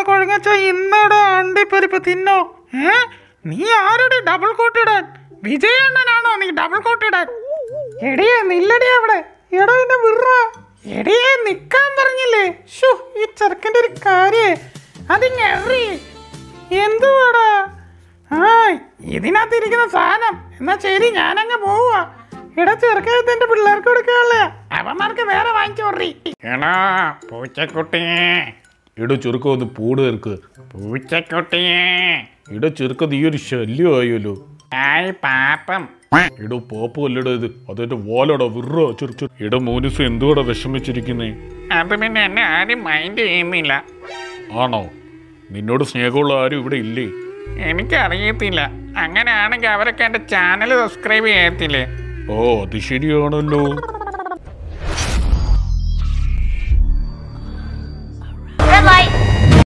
കുഴങ്ങച്ച ഇന്നടെ അണ്ടിപ്പരിപ്പ് തിന്നോ ഏ നീ ആരുടെ ഡബിൾ കോട്ട് ഇടാൻ വിജയണ്ണനാണോ നീ ഡബിൾ കോട്ട് ഇടാൻ എടിയേ നില്ലടി അവിടെ എടോ എന്നെ വിറ എടിയേ നിക്കാൻ പറഞ്ഞില്ലേ ഷോ ഈ ചെറുക്കൻ്റെ ഒരു കാര്യേ അതിങ്ങറി എന്തുവാടാ ആ ഇതിനകത്തിരിക്കുന്ന സാധനം എന്നാ ശരി ഞാനങ്ങ് പോവാ എടാ ചെറുക്കത്ത് എന്റെ പിള്ളേർക്ക് കൊടുക്കാനുള്ള അവന്മാർക്ക് വേറെ വാങ്ങിച്ചോറി എടാ പൂച്ചക്കുട്ടിയെ ഇട ചെറുക്ക ഒന്ന് പൂട് തീർക്ക് പൂച്ചക്കുട്ടിയെ ഇട ചെറുക്ക നീ ഒരു ശല്യമായല്ലോ ആയ് പാപ്പം ഇട പോപ്പ് അല്ലട ഇത് അതെന്റെ വാലടാ വിറ ചെറു ഇട മോനുസ് എന്തുകൂടെ വിഷമിച്ചിരിക്കുന്നേ അത് പിന്നെ എന്നെ ആരും മൈൻഡ് ചെയ്യുന്നില്ല ആണോ നിന്നോട് സ്നേഹമുള്ള ആരും ഇവിടെ ഇല്ലേ എനിക്കറിയത്തില്ല അങ്ങനെയാണെങ്കിൽ അവരൊക്കെ എൻ്റെ ചാനൽ സബ്സ്ക്രൈബ് ചെയ്യത്തില്ലേ ഓ അത് ശരിയാണല്ലോ